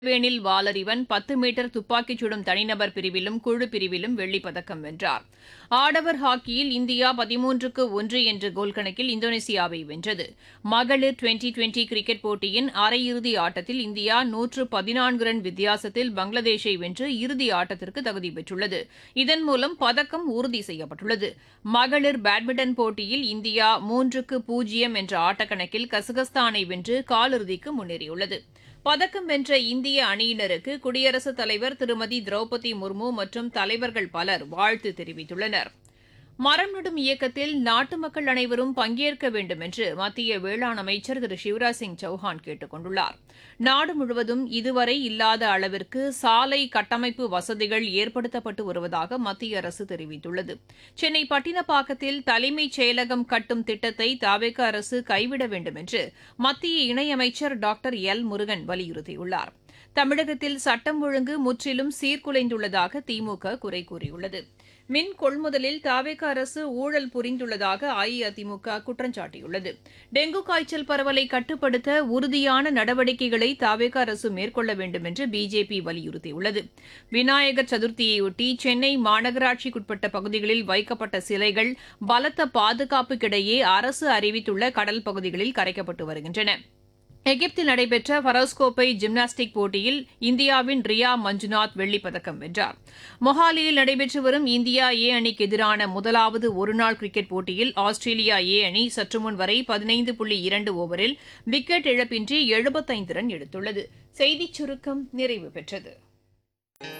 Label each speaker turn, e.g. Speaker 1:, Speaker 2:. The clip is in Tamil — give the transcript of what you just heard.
Speaker 1: வேனில் வாலறிவன் பத்து மீட்டர் துப்பாக்கிச் சுடும் தனிநபர் பிரிவிலும் குழு பிரிவிலும் வெள்ளிப் பதக்கம் வென்றார் ஆடவர் ஹாக்கியில் இந்தியா பதிமூன்றுக்கு ஒன்று என்ற கோல் கணக்கில் இந்தோனேசியாவை வென்றது மகளிர் டுவெண்டி டுவெண்டி கிரிக்கெட் போட்டியின் அரையிறுதி ஆட்டத்தில் இந்தியா நூற்று பதினான்கு ரன் வித்தியாசத்தில் பங்களாதேஷை வென்று இறுதி ஆட்டத்திற்கு தகுதி பெற்றுள்ளது இதன் மூலம் பதக்கம் உறுதி செய்யப்பட்டுள்ளது மகளிர் பேட்மிண்டன் போட்டியில் இந்தியா மூன்றுக்கு பூஜ்ஜியம் என்ற ஆட்டக்கணக்கில் கசகஸ்தானை வென்று காலிறுதிக்கு முன்னேறியுள்ளது பதக்கம் வென்ற இந்திய அணியினருக்கு குடியரசுத் தலைவர் திருமதி திரௌபதி முர்மு மற்றும் தலைவர்கள் பலர் வாழ்த்து தெரிவித்துள்ளனர் மரம் நடும் இயக்கத்தில் நாட்டு மக்கள் அனைவரும் பங்கேற்க வேண்டும் என்று மத்திய வேளாண் அமைச்சர் திரு சிவராஜ் சிங் சௌஹான் கேட்டுக் கொண்டுள்ளார் நாடு முழுவதும் இதுவரை இல்லாத அளவிற்கு சாலை கட்டமைப்பு வசதிகள் ஏற்படுத்தப்பட்டு வருவதாக மத்திய அரசு தெரிவித்துள்ளது சென்னை பட்டினப்பாக்கத்தில் தலைமைச் செயலகம் கட்டும் திட்டத்தை தாவேக அரசு கைவிட வேண்டும் என்று மத்திய இணையமைச்சர் டாக்டர் எல் முருகன் வலியுறுத்தியுள்ளார் தமிழகத்தில் சட்டம் ஒழுங்கு முற்றிலும் சீர்குலைந்துள்ளதாக திமுக குறை கூறியுள்ளது மின் கொள்முதலில் தாவேக அரசு ஊழல் புரிந்துள்ளதாக அஇஅதிமுக குற்றம் சாட்டியுள்ளது டெங்கு காய்ச்சல் பரவலை கட்டுப்படுத்த உறுதியான நடவடிக்கைகளை தாவேக அரசு மேற்கொள்ள வேண்டும் என்று பிஜேபி வலியுறுத்தியுள்ளது விநாயகர் சதுர்த்தியையொட்டி சென்னை மாநகராட்சிக்குட்பட்ட பகுதிகளில் வைக்கப்பட்ட சிலைகள் பலத்த பாதுகாப்புக்கிடையே அரசு அறிவித்துள்ள கடல் பகுதிகளில் கரைக்கப்பட்டு வருகின்றன எகிப்தில் நடைபெற்ற ஃபரோஸ்கோப்பை ஜிம்னாஸ்டிக் போட்டியில் இந்தியாவின் ரியா மஞ்சுநாத் வெள்ளிப் பதக்கம் வென்றார் மொஹாலியில் நடைபெற்று வரும் இந்தியா ஏ அணிக்கு எதிரான முதலாவது ஒருநாள் கிரிக்கெட் போட்டியில் ஆஸ்திரேலியா ஏ அணி சற்றுமுன் வரை பதினைந்து புள்ளி இரண்டு ஓவரில் விக்கெட் இழப்பின்றி எழுபத்தைந்து ரன் எடுத்துள்ளது செய்திச் சுருக்கம் நிறைவு பெற்றது